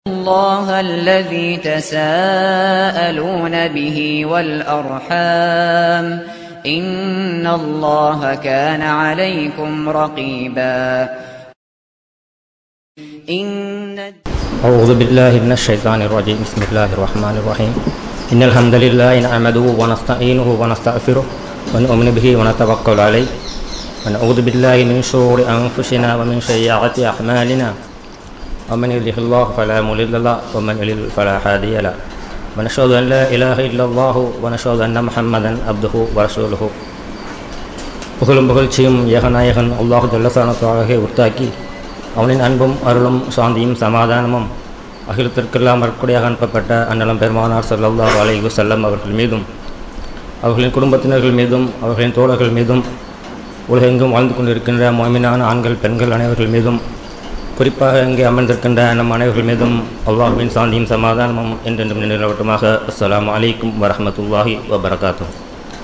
الله الذي تساءلون به والأرحام إن الله كان عليكم رقيبا إن أعوذ بالله من الشيطان الرجيم بسم الله الرحمن الرحيم إن الحمد لله نحمده ونستعينه ونستغفره ونؤمن به ونتوكل عليه ونعوذ بالله من شرور أنفسنا ومن سيئات أعمالنا ومن يهده الله فلا مضل له ومن يضلل فلا هادي له ونشهد أن لا إله إلا الله ونشهد أن محمدا عبده ورسوله புகழும் புகழ்ச்சியும் ஏகநாயகன் அல்லாஹு ஜல்லசானத்தாக உர்த்தாக்கி அவனின் அன்பும் அருளும் சாந்தியும் சமாதானமும் அகிலத்திற்கெல்லாம் மறுக்குடையாக அனுப்பப்பட்ட அன்னலம் பெருமானார் ஸல்லல்லாஹு அலைஹி வஸல்லம் அவர்கள் மீதும் அவர்களின் குடும்பத்தினர்கள் மீதும் அவர்களின் தோழர்கள் மீதும் உலகெங்கும் வாழ்ந்து கொண்டிருக்கின்ற மோமினான ஆண்கள் பெண்கள் அனைவர்கள் மீதும் குறிப்பாக இங்கே அமர்ந்திருக்கின்ற நம் அனைவர்கள் மீதும் அல்லாஹுவின் சாந்தியும் சமாதானமும் என்றென்றும் நிலவட்டமாக அஸ்ஸலாமு அலைக்கும் வரஹ்மத்துல்லாஹி வபரகாத்துஹு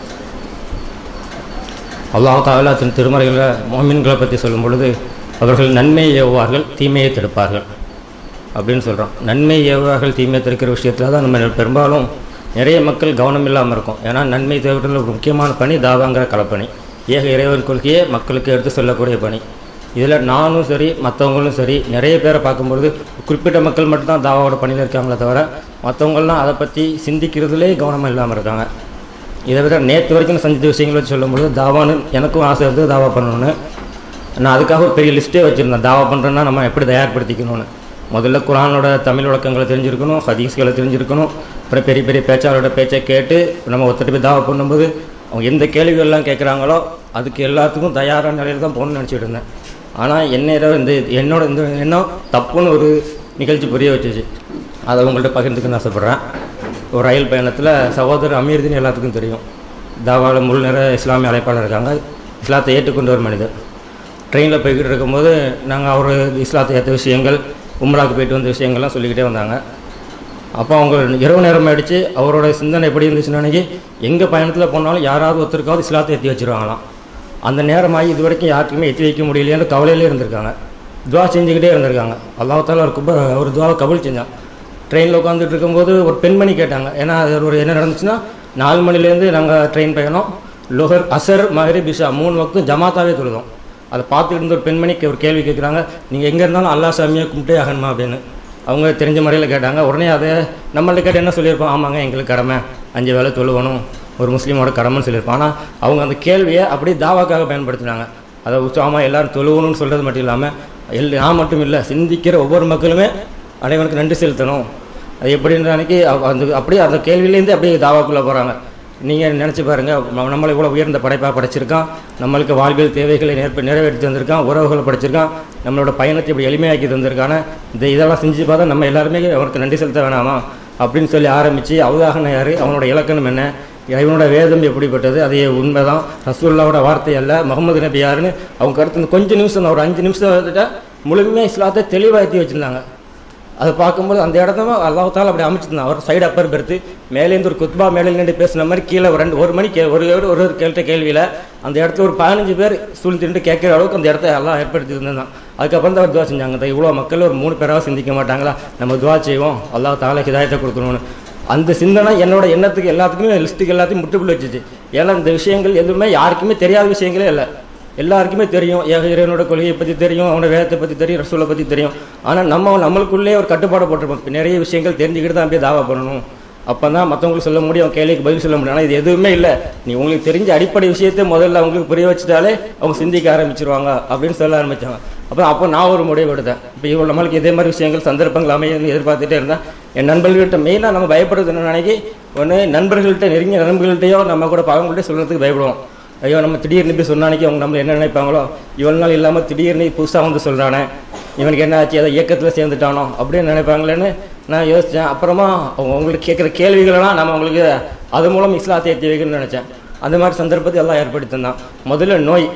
அல்லாஹ் தாலா தன் திருமறைகளில் மோமின்களை பற்றி சொல்லும் பொழுது அவர்கள் நன்மையை ஏவுவார்கள் தீமையை தடுப்பார்கள் அப்படின்னு சொல்கிறோம் நன்மை ஏவுவார்கள் தீமையை தடுக்கிற விஷயத்தில் தான் நம்ம பெரும்பாலும் நிறைய மக்கள் கவனம் இல்லாமல் இருக்கும் ஏன்னா நன்மை தேவையில் ஒரு முக்கியமான பணி தாவாங்கிற கலப்பணி ஏக இறைவன் கொள்கையை மக்களுக்கு எடுத்து சொல்லக்கூடிய பணி இதில் நானும் சரி மற்றவங்களும் சரி நிறைய பேரை பார்க்கும்பொழுது குறிப்பிட்ட மக்கள் மட்டும்தான் தாவாவோட பணியில் இருக்காங்களே தவிர மற்றவங்கள்லாம் அதை பற்றி சிந்திக்கிறதுலே கவனமாக இல்லாமல் இருக்காங்க இதை விட நேற்று வரைக்கும் செஞ்ச விஷயங்களை வச்சு சொல்லும்பொழுது தாவான்னு எனக்கும் ஆசை இருந்தது தாவா பண்ணணும்னு நான் அதுக்காக ஒரு பெரிய லிஸ்ட்டே வச்சுருந்தேன் தாவா பண்ணுறேன்னா நம்ம எப்படி தயார்படுத்திக்கணும்னு முதல்ல குரானோட தமிழ் விளக்கங்களை தெரிஞ்சிருக்கணும் ஹதீஸ்களை தெரிஞ்சிருக்கணும் அப்புறம் பெரிய பெரிய பேச்சாளரோட பேச்சை கேட்டு நம்ம ஒருத்தர் போய் தாவா பண்ணும்போது அவங்க எந்த கேள்விகள்லாம் கேட்குறாங்களோ அதுக்கு எல்லாத்துக்கும் தயாரான நிலையில் தான் போகணும்னு நினச்சிட்டு இருந்தேன் ஆனால் என்னைய இந்த என்னோட இந்த எண்ணம் தப்புன்னு ஒரு நிகழ்ச்சி புரிய வச்சுச்சு அதை உங்கள்கிட்ட பகிர்ந்துக்குன்னு ஆசைப்பட்றேன் ஒரு ரயில் பயணத்தில் சகோதரர் அமீர்தின்னு எல்லாத்துக்கும் தெரியும் தாவாவில் முழு நேர இஸ்லாமிய அழைப்பாளர் இருக்காங்க இஸ்லாத்தை ஏற்றுக்கொண்டு ஒரு மனிதர் ட்ரெயினில் போய்கிட்டு இருக்கும்போது நாங்கள் அவர் இஸ்லாத்தை ஏற்ற விஷயங்கள் உம்ராக்கு போயிட்டு வந்த விஷயங்கள்லாம் சொல்லிக்கிட்டே வந்தாங்க அப்போ அவங்க இரவு நேரம் ஆயிடுச்சு அவரோட சிந்தனை எப்படி இருந்துச்சுன்னு நினைக்கி எங்கே பயணத்தில் போனாலும் யாராவது ஒருத்தருக்காவது இஸ்லாத்தை ஏற்றி வச்சுருவாங்களாம் அந்த நேரமாகி இது வரைக்கும் யாருக்குமே எத்தி வைக்க முடியலையேன்னு கவலையிலே இருந்திருக்காங்க துவா செஞ்சுக்கிட்டே இருந்திருக்காங்க அல்லாஹால ஒரு குப ஒரு துவாவை கபுல் செஞ்சான் ட்ரெயினில் உட்காந்துட்டு இருக்கும்போது ஒரு பெண்மணி கேட்டாங்க ஏன்னா அது ஒரு என்ன நடந்துச்சுன்னா நாலு மணிலேருந்து நாங்கள் ட்ரெயின் பயணம் லோஹர் அசர் மஹரி பிஷா மூணு வக்தும் ஜமாத்தாவே தொழுதோம் அதை பார்த்துட்டு இருந்த ஒரு பெண்மணிக்கு ஒரு கேள்வி கேட்குறாங்க நீங்கள் எங்கே இருந்தாலும் அல்லா சாமியை கும்பிட்டே ஆகணுமா அப்படின்னு அவங்க தெரிஞ்ச முறையில் கேட்டாங்க உடனே அதை நம்மள்ட்ட கேட்டு என்ன சொல்லியிருப்போம் ஆமாங்க எங்களுக்கு கடமை அஞ்சு வேலை தொழுவணும் ஒரு முஸ்லீமோட கடமைன்னு சொல்லியிருப்போம் ஆனால் அவங்க அந்த கேள்வியை அப்படியே தாவாக்காக பயன்படுத்தினாங்க அதை உற்சாகமாக எல்லாரும் தொழுவணும்னு சொல்கிறது மட்டும் இல்லாமல் எல் நான் மட்டும் இல்லை சிந்திக்கிற ஒவ்வொரு மக்களுமே அனைவனுக்கு நன்றி செலுத்தணும் அது எப்படின்ற அன்னைக்கு அந்த அப்படியே அந்த கேள்வியிலேருந்து அப்படியே தாவாக்குள்ளே போகிறாங்க நீங்கள் நினச்சி பாருங்கள் நம்மளை இவ்வளோ உயர்ந்த படைப்பாக படைச்சிருக்கான் நம்மளுக்கு வாழ்வியல் தேவைகளை நேர்ப்பு நிறைவேற்றி தந்திருக்கான் உறவுகளை படைச்சிருக்கான் நம்மளோட பயணத்தை இப்படி எளிமையாக்கி தந்திருக்கான இந்த இதெல்லாம் செஞ்சு பார்த்தா நம்ம எல்லாருமே அவனுக்கு நன்றி செலுத்த வேணாமா அப்படின்னு சொல்லி ஆரம்பித்து அவதாகன யார் அவனோட இலக்கணம் என்ன இவனோட வேதம் எப்படிப்பட்டது அது உண்மைதான் ரசூல்லாவோட வார்த்தை அல்ல முகமது நபி யாருன்னு அவங்க கருத்து கொஞ்சம் நிமிஷம் ஒரு அஞ்சு நிமிஷம் வந்துட்டா முழுமையாக இஸ்லாத்தை தெளிவாகத்தி வச்சுருந்தாங்க அதை பார்க்கும்போது அந்த இடத்துல அல்லாஹால அப்படி அமைச்சிருந்தான் அவர் சைடு அப்பர் பெருத்து மேலேருந்து ஒரு குத்பா மேலே நின்று பேசுன மாதிரி கீழே ஒரு ரெண்டு ஒரு மணி கே ஒரு ஒரு ஒரு கேட்ட கேள்வியில் அந்த இடத்துல ஒரு பதினஞ்சு பேர் சூழ்ந்துட்டு கேட்குற அளவுக்கு அந்த இடத்த எல்லாம் ஏற்படுத்தி இருந்தான் அதுக்கப்புறம் தான் அவர் துவா செஞ்சாங்க இவ்வளோ மக்கள் ஒரு மூணு பேராக சிந்திக்க மாட்டாங்களா நம்ம துவா செய்வோம் அல்லாஹ் தால ஹிதாயத்தை கொடுக்கணும்னு அந்த சிந்தனை என்னோட எண்ணத்துக்கு எல்லாத்துக்குமே லிஸ்ட்டுக்கு எல்லாத்தையும் முட்டுப்புள்ளி வச்சுச்சு ஏன்னா இந்த விஷயங்கள் எதுவுமே யாருக்குமே தெரியாத விஷயங்களே இல்லை எல்லாருக்குமே தெரியும் ஏக இறைவனோட கொள்கையை பற்றி தெரியும் அவனோட வேதத்தை பற்றி தெரியும் ரசூலை பற்றி தெரியும் ஆனால் நம்ம நம்மளுக்குள்ளே ஒரு கட்டுப்பாடு போட்டிருப்போம் நிறைய விஷயங்கள் தெரிஞ்சுக்கிட்டு தான் அப்படியே தாவா பண்ணணும் அப்போ தான் மற்றவங்களுக்கு சொல்ல முடியும் கேள்விக்கு பதில் சொல்ல முடியும் ஆனால் இது எதுவுமே இல்லை நீ உங்களுக்கு தெரிஞ்ச அடிப்படை விஷயத்தை முதல்ல அவங்களுக்கு புரிய வச்சுட்டாலே அவங்க சிந்திக்க ஆரம்பிச்சிருவாங்க அப்படின்னு சொல்ல ஆரம்பித்தாங்க அப்போ அப்போ நான் ஒரு முடிவு எடுத்தேன் இப்போ இவ்வளோ நம்மளுக்கு இதே மாதிரி விஷயங்கள் சந்தர்ப்பங்கள் அமையன்னு எதிர்பார்த்துட்டே இருந்தேன் என் நண்பர்கள்கிட்ட மெயினாக நம்ம பயப்படுறது என்ன நினைக்கி ஒன்று நண்பர்கள்ட்ட நெருங்கிய நண்பர்கள்ட்டையோ நம்ம கூட பழங்கள்கிட்ட சொல்கிறதுக்கு பயப்படுவோம் ஐயோ நம்ம திடீர்னு போய் சொன்னானிக்கு அவங்க நம்ம என்ன நினைப்பாங்களோ இவ்வளோ நாள் இல்லாமல் திடீர்னு புதுசாக வந்து சொல்கிறானே இவனுக்கு என்ன ஆச்சு அதை இயக்கத்தில் சேர்ந்துட்டானோ அப்படின்னு நினைப்பாங்களேன்னு நான் யோசித்தேன் அப்புறமா அவங்க உங்களுக்கு கேட்குற கேள்விகளெல்லாம் நம்ம அவங்களுக்கு அது மூலம் இஸ்லாத்தை ஏற்றி வைக்கணும்னு நினச்சேன் அந்த மாதிரி சந்தர்ப்பத்தை எல்லாம் ஏற்படுத்தி தந்தான் முதல்ல நோய்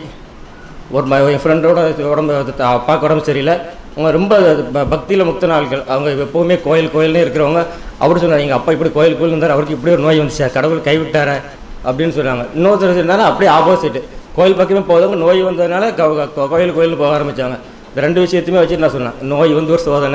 ஒரு ம என் ஃப்ரெண்டோட உடம்பு அப்பாவுக்கு உடம்பு சரியில்லை அவங்க ரொம்ப பக்தியில் முக்தன ஆட்கள் அவங்க எப்போவுமே கோயில் கோயில்னே இருக்கிறவங்க அவர் சொன்னார் எங்கள் அப்பா இப்படி கோயில் கோயில் இருந்தார் அவருக்கு இப்படி ஒரு நோய் வந்துச்சு கடவுள் கைவிட்டார அப்படின்னு சொல்கிறாங்க இன்னொருத்தர் இருந்தாலும் அப்படியே ஆப்போசிட் கோயில் பக்கமே போதவங்க நோய் வந்ததுனால கோயில் கோயில் போக ஆரம்பித்தாங்க இந்த ரெண்டு விஷயத்தையுமே வச்சுட்டு நான் சொன்னேன் நோய் வந்து ஒரு சோதனை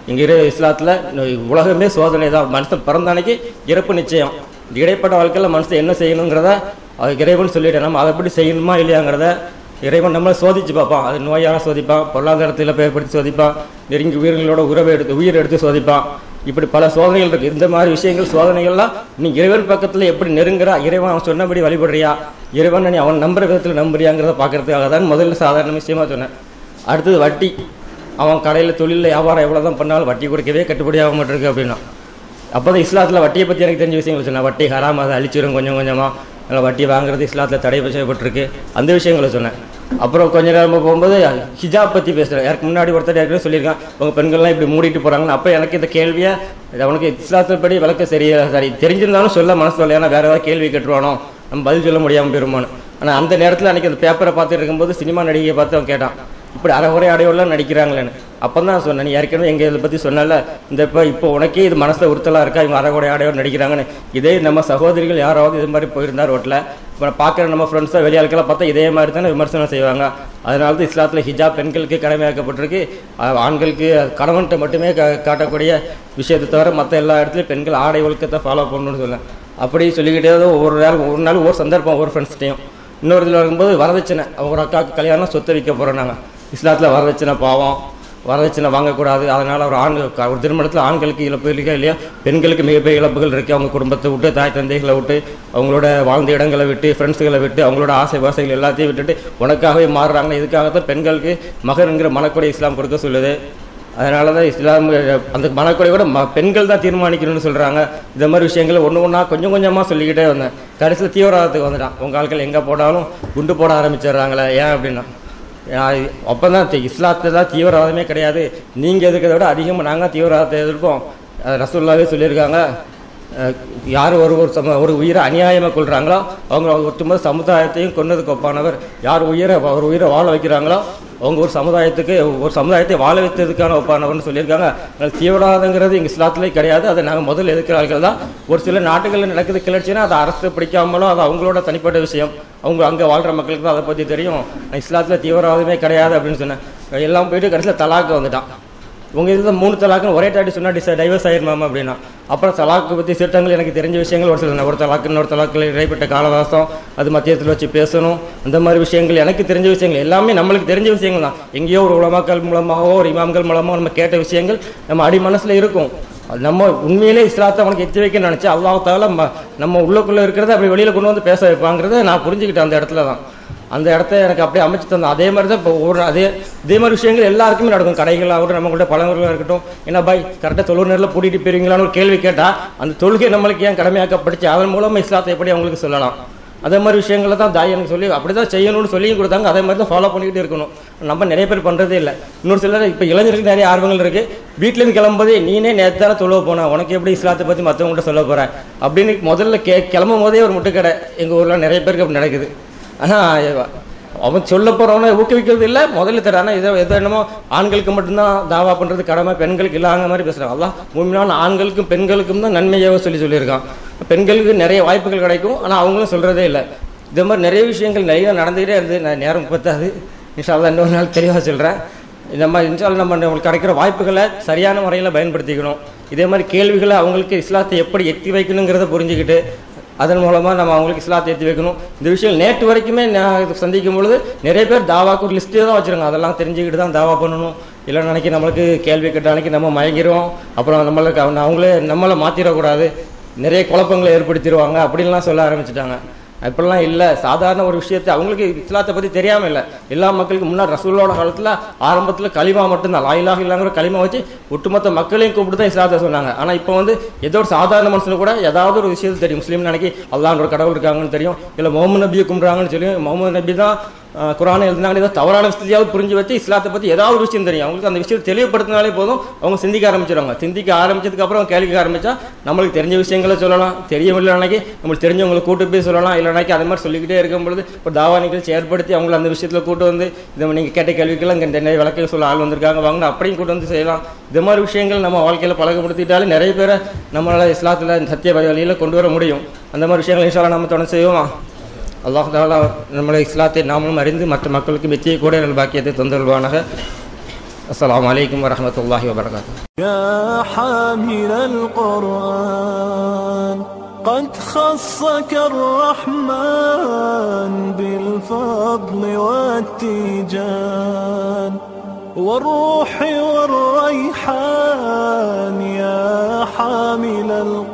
இங்கே இரு இஸ்லாத்தில் உலகமே சோதனை தான் மனுஷன் பிறந்த அன்னைக்கு இறப்பு நிச்சயம் இந்த இடைப்பட்ட வாழ்க்கையில் மனுஷன் என்ன செய்யணுங்கிறத அது இறைவன் சொல்லிட்டு நம்ம அதை எப்படி செய்யணுமா இல்லையாங்கிறத இறைவன் நம்மளை சோதிச்சு பார்ப்பான் அது நோயால் சோதிப்பான் பொருளாதாரத்தில் பயன்படுத்தி சோதிப்பான் நெருங்கி உயிர்களோட உறவை எடுத்து உயிர் எடுத்து சோதிப்பான் இப்படி பல சோதனைகள் இருக்கு இந்த மாதிரி விஷயங்கள் சோதனைகள்லாம் நீ இறைவன் பக்கத்தில் எப்படி நெருங்குறா இறைவன் அவன் சொன்னபடி வழிபடுறியா இறைவன் நீ அவன் நம்புற விதத்தில் நம்புறியாங்கிறத பார்க்கறதுக்காக தான் முதல்ல சாதாரண விஷயமா சொன்னேன் அடுத்தது வட்டி அவன் கடையில் தொழிலில் வியாபாரம் எவ்வளோ தான் பண்ணாலும் வட்டி கொடுக்கவே கட்டுப்படி ஆக மாட்டிருக்கு அப்படின்னா அப்போ தான் இஸ்லாத்தில் வட்டியை பற்றி எனக்கு தெரிஞ்ச விஷயங்கள் சொன்னேன் வட்டி ஹராம் அதை அழிச்சிடும் கொஞ்சம் கொஞ்சமாக அதனால் வட்டி வாங்குறது இஸ்லாத்தில் தடை செய்யப்பட்டிருக்கு அந்த விஷயங்களை சொன்னேன் அப்புறம் கொஞ்ச நேரம் போகும்போது ஹிஜாப் பற்றி பேசுகிறேன் யாருக்கு முன்னாடி ஒருத்தர் ஏற்கனவே சொல்லியிருக்கான் உங்கள் பெண்கள்லாம் இப்படி மூடிட்டு போகிறாங்கன்னு அப்போ எனக்கு இந்த கேள்வியை இது அவனுக்கு இஸ்லாத்தில் படி விளக்க சரியா சரி தெரிஞ்சிருந்தாலும் சொல்ல மனசு சொல்ல ஏன்னா வேறு ஏதாவது கேள்வி கேட்டுருவானோ நம்ம பதில் சொல்ல முடியாமல் பெருமானு ஆனால் அந்த நேரத்தில் அன்றைக்கி அந்த பேப்பரை பார்த்துட்டு இருக்கும்போது சினிமா நடிகையை பார்த்து அவன் கேட்டான் இப்படி அரைகுறை அடையோலாம் நடிக்கிறாங்களேன்னு அப்போ தான் சொன்னேன் நீ ஏற்கனவே எங்கள் இதை பற்றி சொன்னல இந்த இப்போ இப்போ உனக்கே இது மனசில் உறுத்தலாக இருக்கா இவங்க அரைகுறை அடையோடு நடிக்கிறாங்கன்னு இதே நம்ம சகோதரிகள் யாராவது இது மாதிரி போயிருந்தா ரோட்டில் இப்போ பார்க்குற நம்ம ஃப்ரெண்ட்ஸாக வெளியாளுக்கெல்லாம் பார்த்தா இதே மாதிரி தானே விமர்சனம் செய்வாங்க அதனால தான் இஸ்லாத்தில் ஹிஜாப் பெண்களுக்கு கடமையாக்கப்பட்டிருக்கு அஹ் ஆண்களுக்கு கணவன்கிட்ட மட்டுமே கா காட்டக்கூடிய விஷயத்தை தவிர மற்ற எல்லா இடத்துலையும் பெண்கள் ஆடை ஒழுக்கத்தை ஃபாலோ பண்ணணும்னு சொன்னேன் அப்படி சொல்லிக்கிட்டே தான் ஒவ்வொரு நாள் ஒரு நாள் ஒவ்வொரு சந்தர்ப்பம் ஒவ்வொரு ஃப்ரெண்ட்ஸ்டையும் இன்னொரு இதில் வரும்போது வரதட்சணை அவங்க ஒரு அக்காவுக்கு கல்யாணம் சொத்தை விற்க போகிறோம் நாங்கள் இஸ்லாத்தில் வரதட்சணை பாவம் வரதட்சணை வாங்கக்கூடாது அதனால் ஒரு ஆண் ஒரு திருமணத்தில் ஆண்களுக்கு இழப்பு இருக்கா இல்லையா பெண்களுக்கு மிகப்பெரிய இழப்புகள் இருக்குது அவங்க குடும்பத்தை விட்டு தாய் தந்தைகளை விட்டு அவங்களோட வாழ்ந்த இடங்களை விட்டு ஃப்ரெண்ட்ஸுகளை விட்டு அவங்களோட ஆசை வாசைகள் எல்லாத்தையும் விட்டுட்டு உனக்காகவே மாறுறாங்க இதுக்காகத்தான் பெண்களுக்கு மகருங்கிற மனக்கொடை இஸ்லாம் கொடுக்க சொல்லுது அதனால தான் இஸ்லாம் அந்த மனக்கொடையோட ம பெண்கள் தான் தீர்மானிக்கணும்னு சொல்கிறாங்க இந்த மாதிரி விஷயங்களை ஒன்று ஒன்றா கொஞ்சம் கொஞ்சமாக சொல்லிக்கிட்டே வந்தேன் கடைசியில் தீவிரவாதத்துக்கு வந்துட்டான் உங்கள் ஆட்கள் எங்கே போட்டாலும் குண்டு போட ஆரம்பிச்சிடுறாங்களே ஏன் அப்படின்னா அப்போ தான் இஸ்லாத்தில் தான் தீவிரவாதமே கிடையாது நீங்கள் எதுக்கிறத விட அதிகமாக நாங்கள் தீவிரவாதத்தை எதிர்ப்போம் அது ரசூல்லாவே சொல்லியிருக்காங்க அஹ், யார் ஒரு ஒரு சம ஒரு உயிரை அநியாயமாக கொள்கிறாங்களோ அவங்க ஒட்டுமொத்த சமுதாயத்தையும் கொன்னதுக்கு ஒப்பானவர் யார் உயிரை ஒரு உயிரை வாழ வைக்கிறாங்களோ அவங்க ஒரு சமுதாயத்துக்கு ஒரு சமுதாயத்தை வாழ வைத்ததுக்கான ஒப்பானவர்னு சொல்லியிருக்காங்க அதனால் தீவிரவாதங்கிறது இங்கே இஸ்லாத்திலே கிடையாது அதை நாங்கள் முதல்ல எதிர்க்கிறார்கள் தான் ஒரு சில நாட்டுகளில் நடக்குது கிளர்ச்சின்னா அதை அரசு பிடிக்காமலும் அது அவங்களோட தனிப்பட்ட விஷயம் அவங்க அங்கே வாழ்கிற மக்களுக்கு தான் அதை பற்றி தெரியும் இஸ்லாத்தில் தீவிரவாதமே கிடையாது அப்படின்னு சொன்னேன் எல்லாம் போயிட்டு கடைசியில் தலாக்கு வந்துட்டான் உங்கள் இதில் மூணு தலாக்குன்னு ஒரே தாட்டி சொன்னா டிசை டைவர்ஸ் ஆயிருமாமா அப்படின்னா அப்புறம் தலாக்கு பற்றி சட்டங்கள் எனக்கு தெரிஞ்ச விஷயங்கள் ஒரு சில ஒரு தலாக்கு இன்னொரு தலாக்கில் இடைப்பட்ட காலவாசம் அது மத்தியத்தில் வச்சு பேசணும் அந்த மாதிரி விஷயங்கள் எனக்கு தெரிஞ்ச விஷயங்கள் எல்லாமே நம்மளுக்கு தெரிஞ்ச விஷயங்கள் தான் எங்கேயோ ஒரு உலமாக்கள் மூலமாகவோ ஒரு இமாம்கள் மூலமாக நம்ம கேட்ட விஷயங்கள் நம்ம அடி மனசில் இருக்கும் அது நம்ம உண்மையிலே இஸ்லாத்தை அவனுக்கு எத்தி வைக்க நினச்சி அல்லாஹால நம்ம உள்ளுக்குள்ளே இருக்கிறத அப்படி வெளியில் கொண்டு வந்து பேச வைப்பாங்கிறத நான் புரிஞ்சுக்கிட்டேன் அந்த இடத்துல தான் அந்த இடத்த எனக்கு அப்படியே அமைச்சு தந்தோம் அதே மாதிரி தான் இப்போ ஒரு அதே இதே மாதிரி விஷயங்கள் எல்லாருக்குமே நடக்கும் கடைகளாகட்டும் நம்ம கூட பழங்களாக இருக்கட்டும் என்ன பாய் கரெக்டாக தொழுவு நேரில் பூட்டிட்டு போயிருவீங்களான்னு ஒரு கேள்வி கேட்டால் அந்த தொழுகை நம்மளுக்கு ஏன் கடமையாக்கப்படுச்சு அதன் மூலமாக இஸ்லாத்தை எப்படி அவங்களுக்கு சொல்லலாம் அதே மாதிரி விஷயங்களை தான் தாய் எனக்கு சொல்லி அப்படி தான் செய்யணும்னு சொல்லியும் கொடுத்தாங்க அதே மாதிரி தான் ஃபாலோ பண்ணிக்கிட்டே இருக்கணும் நம்ம நிறைய பேர் பண்ணுறதே இல்லை இன்னொரு சிலர் இப்போ இளைஞருக்கு நிறைய ஆர்வங்கள் இருக்குது வீட்டிலேருந்து கிளம்பும்போதே நீனே நேற்று தானே தொழுவ போன உனக்கு எப்படி இஸ்லாத்தை பற்றி மற்றவங்கள்ட்ட சொல்ல போகிற அப்படின்னு முதல்ல கே கிளம்பும் போதே ஒரு முட்டுக்கடை எங்கள் ஊரில் நிறைய பேருக்கு அப்படி நடக்குது ஆனால் அவன் சொல்ல போகிறவனை ஊக்குவிக்கிறது இல்லை முதல்ல தர ஆனால் இதை எதோ என்னமோ ஆண்களுக்கு மட்டும்தான் தாவா பண்ணுறது கடமை பெண்களுக்கு இல்லாத மாதிரி பேசுகிறாங்க அதான் மூமினான ஆண்களுக்கும் பெண்களுக்கும் தான் நன்மையாக சொல்லி சொல்லியிருக்கான் பெண்களுக்கு நிறைய வாய்ப்புகள் கிடைக்கும் ஆனால் அவங்களும் சொல்கிறதே இல்லை இது மாதிரி நிறைய விஷயங்கள் நிறைய நடந்துக்கிட்டே இருந்து நான் நேரம் பத்தாது இன்ஷால்லா இன்னொரு நாள் தெளிவாக சொல்கிறேன் இந்த மாதிரி இன்ஷால்லா நம்ம நம்மளுக்கு கிடைக்கிற வாய்ப்புகளை சரியான முறையில் பயன்படுத்திக்கணும் இதே மாதிரி கேள்விகளை அவங்களுக்கு இஸ்லாத்தை எப்படி எத்தி வைக்கணுங்கிறத புரிஞ்சுக்கிட்டு அதன் மூலமாக நம்ம அவங்களுக்கு இஸ்லாத்தை ஏற்றி வைக்கணும் இந்த விஷயம் நேற்று வரைக்குமே நான் இது சந்திக்கும் பொழுது நிறைய பேர் தாவாக்கு ஒரு லிஸ்ட்டே தான் வச்சுருங்க அதெல்லாம் தெரிஞ்சுக்கிட்டு தான் தாவா பண்ணணும் இல்லை நாளைக்கு நம்மளுக்கு கேள்வி கேட்ட அன்னைக்கு நம்ம மயங்கிடுவோம் அப்புறம் நம்மளுக்கு அவங்க அவங்களே நம்மளை மாற்றிடக்கூடாது நிறைய குழப்பங்களை ஏற்படுத்திடுவாங்க அப்படின்லாம் சொல்ல ஆரம்பிச்சிட்டாங்க அப்படிலாம் இல்லை சாதாரண ஒரு விஷயத்தை அவங்களுக்கு இஸ்லாத்தை பற்றி தெரியாமல் இல்லை எல்லா மக்களுக்கும் முன்னாடி ரசூலோட காலத்தில் ஆரம்பத்தில் களிமா மட்டும்தான் லாயிலாக இல்லாங்கிற களிமா வச்சு ஒட்டுமொத்த மக்களையும் கூப்பிட்டு தான் இஸ்லாத்தை சொன்னாங்க ஆனால் இப்போ வந்து ஏதோ ஒரு சாதாரண மனுஷனுக்கு கூட ஏதாவது ஒரு விஷயத்தை தெரியும் முஸ்லீம் நினைக்கி அல்லாஹ் ஒரு கடவுள் இருக்காங்கன்னு தெரியும் இல்லை முகமது நபியை கும்பிட்றாங்கன்னு சொல்லி முகமது நபி தான் ஆஹ், குரானை எழுதினாங்க ஏதோ தவறான விஷயத்தையாவது புரிஞ்சு வச்சு இஸ்லாத்தை பற்றி ஏதாவது ஒரு விஷயம் தெரியும் அவங்களுக்கு அந்த விஷயத்தை தெளிவுபடுத்தினாலே போதும் அவங்க சிந்திக்க ஆரம்பிச்சிடுவாங்க சிந்திக்க ஆரம்பிச்சதுக்கு அப்புறம் கேள்விக்க ஆரம்பிச்சா நம்மளுக்கு தெரிஞ்ச விஷயங்களை சொல்லலாம் தெரியவில்லை அன்னைக்கு நம்மளுக்கு தெரிஞ்சவங்களை கூட்டு போய் சொல்லலாம் இல்லை அன்னைக்கு அதே மாதிரி சொல்லிக்கிட்டே இருக்கும் பொழுது இப்போ தாவா நிகழ்ச்சி ஏற்படுத்தி அவங்கள அந்த விஷயத்தில் கூட்டு வந்து இதை நீங்கள் கேட்ட கேள்விக்கெல்லாம் இங்கே நிறைய விளக்க சொல்ல ஆள் வந்திருக்காங்க வாங்க அப்படியும் கூட்டு வந்து செய்யலாம் இது மாதிரி விஷயங்கள் நம்ம வாழ்க்கையில் பழக்கப்படுத்திட்டாலே நிறைய பேரை நம்மளால் இஸ்லாத்தில் சத்திய வழியில் கொண்டு வர முடியும் அந்த மாதிரி விஷயங்கள் இன்ஷால்லா நம்ம தொடர்ந்து செய்வோமா அல்லாஹ் தாலா நம்மளை இஸ்லாத்தை நாமளும் அறிந்து மற்ற மக்களுக்கு வெற்றியை கூட நல் பாக்கியத்தை தந்தருவானாக அஸ்ஸலாமு அலைக்கும் வரஹ்மத்துல்லாஹி வபரகாத்து يا حامل القرآن قد خصك الرحمن بالفضل والتيجان والروح والريحان يا حامل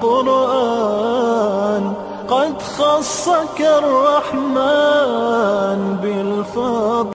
القرآن قد خصك الرحمن بالفضل